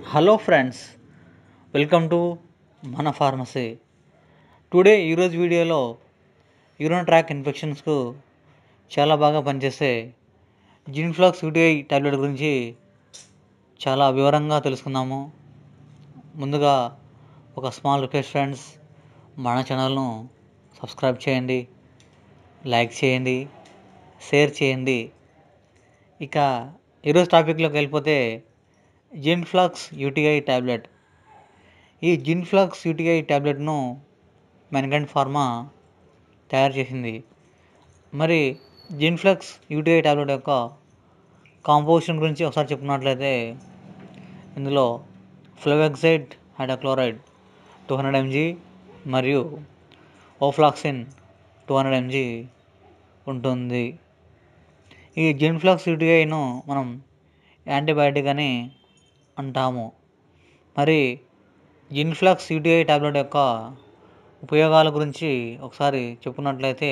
hello friends welcome to మన pharmacy today ఈరోజు వీడియోలో యూరిన్ ట్రాక్ ఇన్ఫెక్షన్స్కు చాలా బాగా పనిచేసే జిన్ఫ్లాక్స్ యూటీఐ టాబ్లెట్ గురించి చాలా వివరంగా తెలుసుకుందాము ముందుగా ఒక స్మాల్ రిక్వెస్ట్ ఫ్రెండ్స్ మన ఛానల్ను సబ్స్క్రైబ్ చేయండి లైక్ చేయండి షేర్ చేయండి ఇక ఈరోజు టాపిక్లోకి వెళ్ళిపోతే జిన్ఫ్లాక్స్ యూటీఐ ట్యాబ్లెట్ ఈ జిన్ఫ్లాక్స్ యూటీఐ ట్యాబ్లెట్ను మెన్గండ్ ఫార్మా తయారు చేసింది మరి జిన్ఫ్లాక్స్ యూటీఐ ట్యాబ్లెట్ యొక్క కాంపోజిషన్ గురించి ఒకసారి చెప్పుకున్నట్లయితే ఇందులో ఫ్లోవెక్సైడ్ హైడ్రోక్లోరైడ్ టూ హండ్రెడ్ ఎంజీ మరియు ఓఫ్లాక్సిన్ టూ హండ్రెడ్ ఎంజీ ఉంటుంది ఈ జిన్ఫ్లాక్స్ యూటీఐను మనం యాంటీబయాటిక్ అని అంటాము మరి జిన్ఫ్లాక్స్ యూటీఐ టాబ్లెట్ యొక్క ఉపయోగాల గురించి ఒకసారి చెప్పుకున్నట్లయితే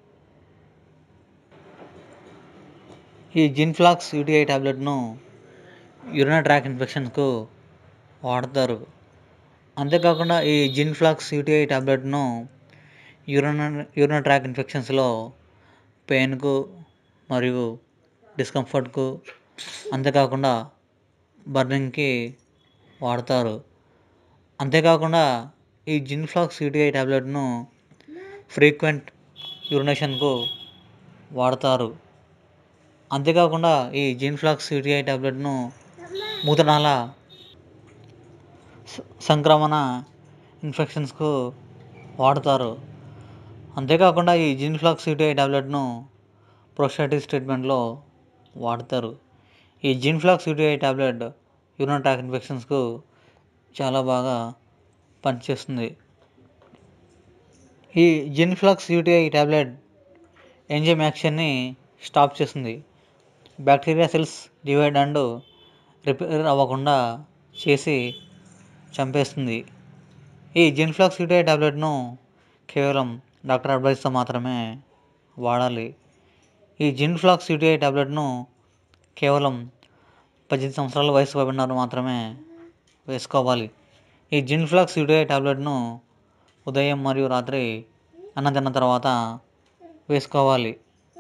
ఈ జిన్ఫ్లాక్స్ యూటీఐ టాబ్లెట్ను యూరినరీ ట్రాక్ ఇన్ఫెక్షన్స్కు వాడతారు అంతేకాకుండా ఈ జిన్ఫ్లాక్స్ యూటీఐ టాబ్లెట్ను యూరిన యూరినరీ ట్రాక్ ఇన్ఫెక్షన్స్లో పెయిన్కు మరియు డిస్కంఫర్ట్కు అంతేకాకుండా బర్నింగ్కి వాడతారు అంతేకాకుండా ఈ జిన్ఫ్లాక్స్ యూటీఐ టాబ్లెట్ను ఫ్రీక్వెంట్ యూరినేషన్కు వాడతారు అంతేకాకుండా ఈ జిన్ఫ్లాక్స్ యూటీఐ టాబ్లెట్ను మూత్రనాళ సంక్రమణ ఇన్ఫెక్షన్స్కు వాడతారు అంతేకాకుండా ఈ జిన్ఫ్లాక్స్ యూటీఐ టాబ్లెట్ను ప్రొస్టాటిస్ ట్రీట్మెంట్లో వాడతారు ఈ Zinflox UTI tablet urinary tract ఇన్ఫెక్షన్స్కు చాలా బాగా పనిచేస్తుంది ఈ జిన్ఫ్లాక్స్ యూటీఐ టాబ్లెట్ ఎంజైమ్ యాక్షన్ని స్టాప్ చేస్తుంది bacteria cells divide and repair అవ్వకుండా చేసి చంపేస్తుంది ఈ జిన్ఫ్లాక్స్ యూటీఐ టాబ్లెట్ను కేవలం డాక్టర్ అడ్వైస్తో మాత్రమే వాడాలి ఈ జిన్ఫ్లాక్స్ యూటీఐ టాబ్లెట్ను కేవలం పద్దెనిమిది సంవత్సరాల వయసు పడిన మాత్రమే వేసుకోవాలి ఈ జిన్ఫ్లాక్స్ యూటీఐ టాబ్లెట్ను ఉదయం మరియు రాత్రి అన్నం తిన్న తర్వాత వేసుకోవాలి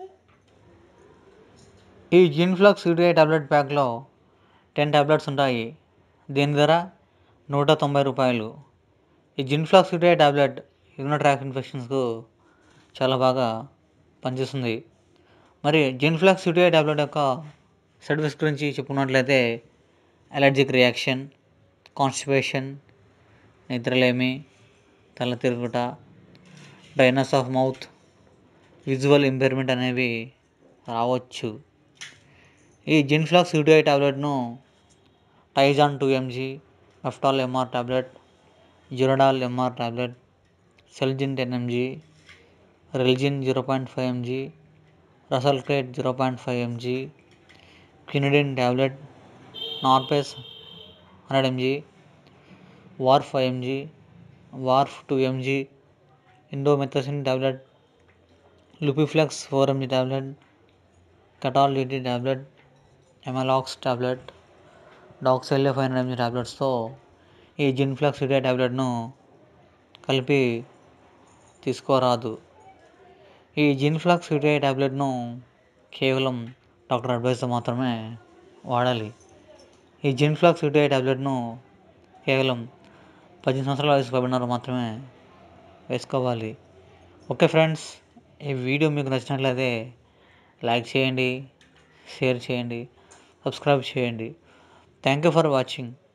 ఈ జిన్ఫ్లాక్స్ యూటీఐ టాబ్లెట్ ప్యాక్లో టెన్ టాబ్లెట్స్ ఉంటాయి దీని ధర నూట తొంభై రూపాయలు ఈ Zinflox UTI tablet urinary tract ఇన్ఫెక్షన్స్కు చాలా బాగా పనిచేస్తుంది మరి జిన్ఫ్లాక్స్ యూటీఐ టాబ్లెట్ యొక్క సైడ్ ఎఫెక్ట్స్ గురించి చెప్పుకున్నట్లయితే అలర్జిక్ రియాక్షన్ కాన్స్టిపేషన్ నిద్రలేమి తల తిరుగుట dryness of mouth visual impairment అనేవి రావచ్చు ఈ జిన్ఫ్లాక్స్ యూటీఐ టాబ్లెట్ను టైజాన్ టూ ఎంజీ ఎఫ్టాల్ ఎంఆర్ టాబ్లెట్ జిరోడాల్ ఎంఆర్ టాబ్లెట్ సెల్జిన్ టెన్ ఎంజీ రెల్జిన్ zero point five mg రసల్క్రేట్ zero point five mg quinidine tablet Norpace hundred mg Warf five mg Warf two mg indomethacin tablet లుపిఫ్లెక్స్ four mg tablet కటాల్ DT tablet ఎమలాక్స్ tablet డాక్సెల్లో five hundred mg టాబ్లెట్స్తో ఈ జిన్ఫ్లెక్స్ urea టాబ్లెట్ను కలిపి తీసుకోరాదు ఈ Zinflox urea టాబ్లెట్ను కేవలం డాక్టర్ అడ్వైస్తో మాత్రమే వాడాలి ఈ జిన్ఫ్లాక్స్ యూరియా టాబ్లెట్ను కేవలం పద్దెనిమిది సంవత్సరాల వయసు పడినారు మాత్రమే వేసుకోవాలి ఓకే ఫ్రెండ్స్ ఈ వీడియో మీకు నచ్చినట్లయితే లైక్ చేయండి షేర్ చేయండి సబ్స్క్రైబ్ చేయండి థ్యాంక్ యూ ఫర్ వాచింగ్